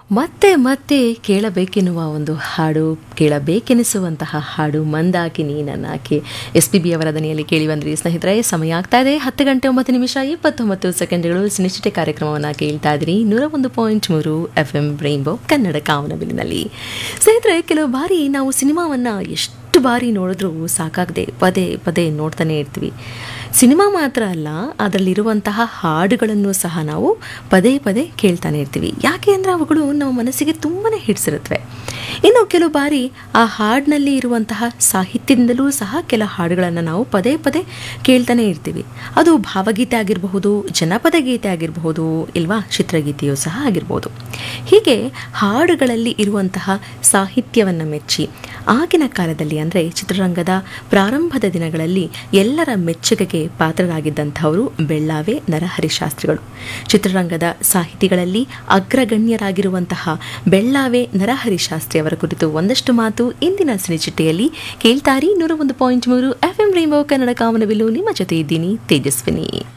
ಮತ್ತೆ ಮತ್ತೆ ಕೇಳಬೇಕೆನ್ನುವ ಒಂದು ಹಾಡು ಕೇಳಬೇಕೆನಿಸುವಂತಹ ಹಾಡು ಮಂದಾಕಿನಿ ನನ್ನಾಕೆ ಎಸ್ ಪಿ ಬಿ ಅವರ ದನಿಯಲ್ಲಿ ಕೇಳಿ ಬಂದ್ರಿ ಸ್ನೇಹಿತರೆ ಸಮಯ ಆಗ್ತಾ ಇದೆ ಹತ್ತು ಗಂಟೆ ಒಂಬತ್ತು ನಿಮಿಷ ಇಪ್ಪತ್ತೊಂಬತ್ತು ಸೆಕೆಂಡ್ಗಳು ಸಿನಿಚಿಟೆ ಕಾರ್ಯಕ್ರಮವನ್ನು ಕೇಳ್ತಾ ಇದ್ರಿ ನೂರ ಒಂದು ಪಾಯಿಂಟ್ ಮೂರು ಎಫ್ ಎಂ ರೈನ್ಬೋ ಕನ್ನಡ ಕಾವನಬಿಲಿನಲ್ಲಿ ಸ್ನೇಹಿತರೆ ಕೆಲವು ಬಾರಿ ನಾವು ಸಿನಿಮಾವನ್ನು ಎಷ್ಟು ಬಾರಿ ನೋಡಿದ್ರೂ ಸಾಕಾಗದೆ ಪದೇ ಪದೇ ನೋಡ್ತಾನೆ ಇರ್ತೀವಿ ಸಿನಿಮಾ ಮಾತ್ರ ಅಲ್ಲ ಅದರಲ್ಲಿರುವಂತಹ ಹಾಡುಗಳನ್ನು ಸಹ ನಾವು ಪದೇ ಪದೇ ಕೇಳ್ತಾನೆ ಇರ್ತೀವಿ ಯಾಕೆ ಅಂದರೆ ಅವುಗಳು ನಮ್ಮ ಮನಸ್ಸಿಗೆ ತುಂಬಾ ಹಿಡಿಸಿರುತ್ತವೆ ಇನ್ನು ಕೆಲವು ಬಾರಿ ಆ ಹಾಡಿನಲ್ಲಿ ಇರುವಂತಹ ಸಾಹಿತ್ಯದಿಂದಲೂ ಸಹ ಕೆಲ ಹಾಡುಗಳನ್ನು ನಾವು ಪದೇ ಪದೇ ಕೇಳ್ತಾನೆ ಇರ್ತೀವಿ ಅದು ಭಾವಗೀತೆ ಆಗಿರಬಹುದು ಜನಪದ ಗೀತೆ ಆಗಿರಬಹುದು ಇಲ್ವಾ ಚಿತ್ರಗೀತೆಯೂ ಸಹ ಆಗಿರ್ಬೋದು ಹೀಗೆ ಹಾಡುಗಳಲ್ಲಿ ಇರುವಂತಹ ಸಾಹಿತ್ಯವನ್ನು ಮೆಚ್ಚಿ ಆಗಿನ ಕಾಲದಲ್ಲಿ ಅಂದರೆ ಚಿತ್ರರಂಗದ ಪ್ರಾರಂಭದ ದಿನಗಳಲ್ಲಿ ಎಲ್ಲರ ಮೆಚ್ಚುಗೆಗೆ ಪಾತ್ರರಾಗಿದ್ದಂಥವರು ಬೆಳ್ಳಾವೆ ನರಹರಿ ಶಾಸ್ತ್ರಿಗಳು ಚಿತ್ರರಂಗದ ಸಾಹಿತಿಗಳಲ್ಲಿ ಅಗ್ರಗಣ್ಯರಾಗಿರುವಂತಹ ಬೆಳ್ಳಾವೆ ನರಹರಿ ಶಾಸ್ತ್ರಿ ಅವರ ಕುರಿತು ಒಂದಷ್ಟು ಮಾತು ಇಂದಿನ ಸಿನಿಚಿಟ್ಟೆಯಲ್ಲಿ ಕೇಳ್ತಾರಿ ನೂರ ಒಂದು ಪಾಯಿಂಟ್ ಮೂರು ಎಫ್ ಎಂ ರೈಂಬೋ ಕನ್ನಡ ಕಾಮನವಿಲು ನಿಮ್ಮ ಜೊತೆ ಇದ್ದೀನಿ ತೇಜಸ್ವಿನಿ